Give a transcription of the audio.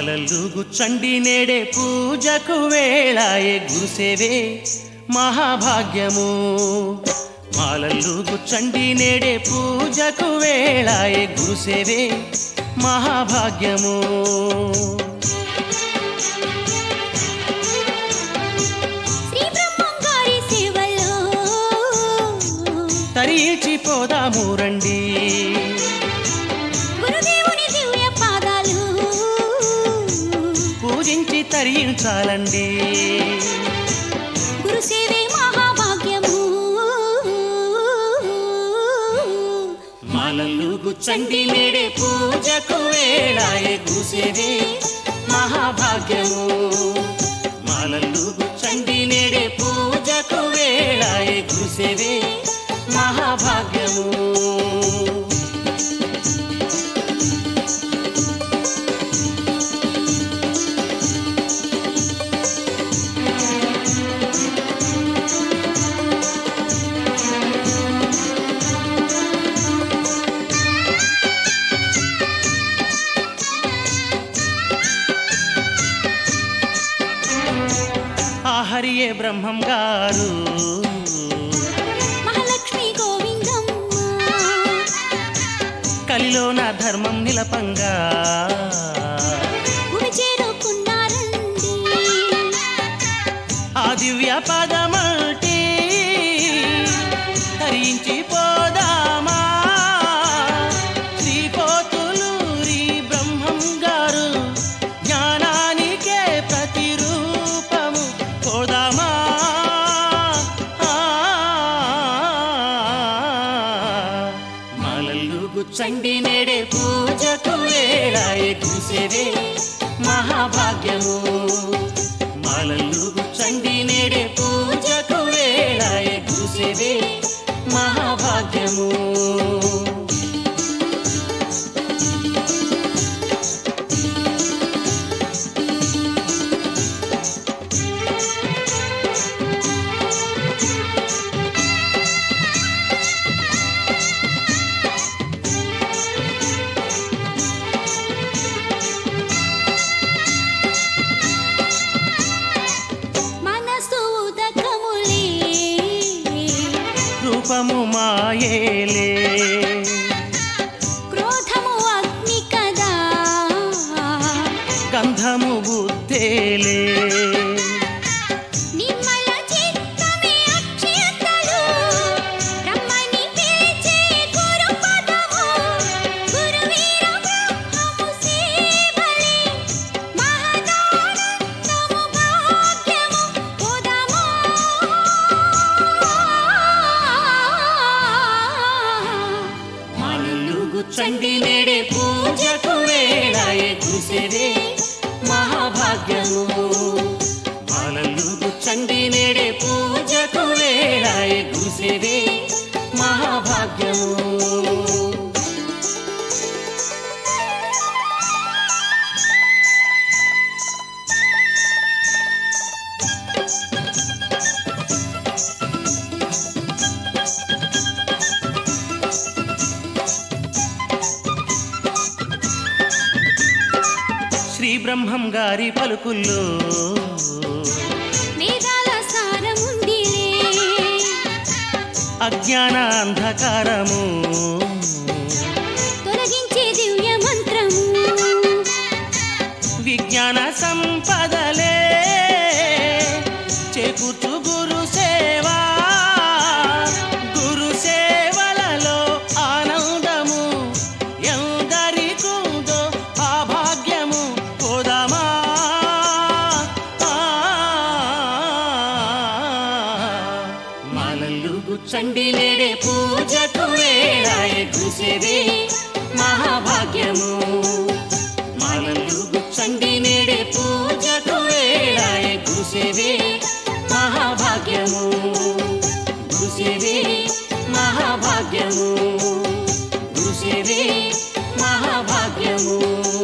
మాలలు గుచ్చండి నేడే పూజకు వేళాయే గురుసేవే మహాభాగ్యము మాలలు గుచ్చండి నేడే పూజకు వేళాయే గురుసేవే మహాభాగ్యము శ్రీ బ్రహ్మం గారి సేవలో తరిచిపోదాము రండి గురుదేవుని దివ్య పాదాలు పూజించి తరించాలండి గురు సేవే మహాభాగ్యము మాలలు గుచ్చండి నేడే పూజకు వేళాయే గురుసేవే మహాభాగ్యము మాలలు గుచ్చండి నేడే పూజకు వేళాయే గురుసేవే మహాభాగ్యము ఆ హరియే బ్రహ్మం గారు మహాలక్ష్మి గోవిందమ్మ కలిలోన ధర్మం నిలపంగా భూమి చేరుకున్నారండి ఆ దివ్య పదమల్టి తరించి పోదామా శ్రీపోతులూరి బ్రహ్మం గారు జ్ఞానానికే ప్రతిరూపము పోదామా ఆ, మాలలు గుచ్చండి నేడే పూజకు వేళాయే గుసేవే మహాభాగ్యము మాలలు గుచ్చండి నేడే పూజకు వేళాయే గుసేవే మహాభాగ్యము మనసు ఉదకములే రూపము మాయేలే క్రోధము అగ్ని కదా గంధము బుద్ధేలే నిర్మల చిత్తమే అక్షయతలు బ్రహ్మని పిలిచే గురు పదము గురువీర బ్రహ్మము సేవలే మహదానందము భాగ్యము ఉదము మాలలు గుచ్చండి నేడే పూజకు వేళాయే గుసేవే మహాభాగ్యము మాలలు గుచ్చండి నేడే పూజకు వేళాయే గుసేవే మహాభాగ్యము శ్రీ బ్రహ్మం గారి పలుకుల్లో వేదాల సారముందిలే అజ్ఞాన అంధకారము తొలగించే దివ్య మంత్రము విజ్ఞాన సంపదలే చేకూర్చు గురు సేవా గురు సేవలలో ఆనందము ఎందరికుందో ఆ భాగ్యము పోదామా ఆ, మాలలు గుచ్చండి నేడే పూజకు వేళాయే గుసేవే మహాభాగ్యము మాలలు గుచ్చండి నేడే పూజకు వేళాయే గుసేవే మహాభాగ్యము గుసేవే మహాభాగ్యము గుసేవే మహాభాగ్యము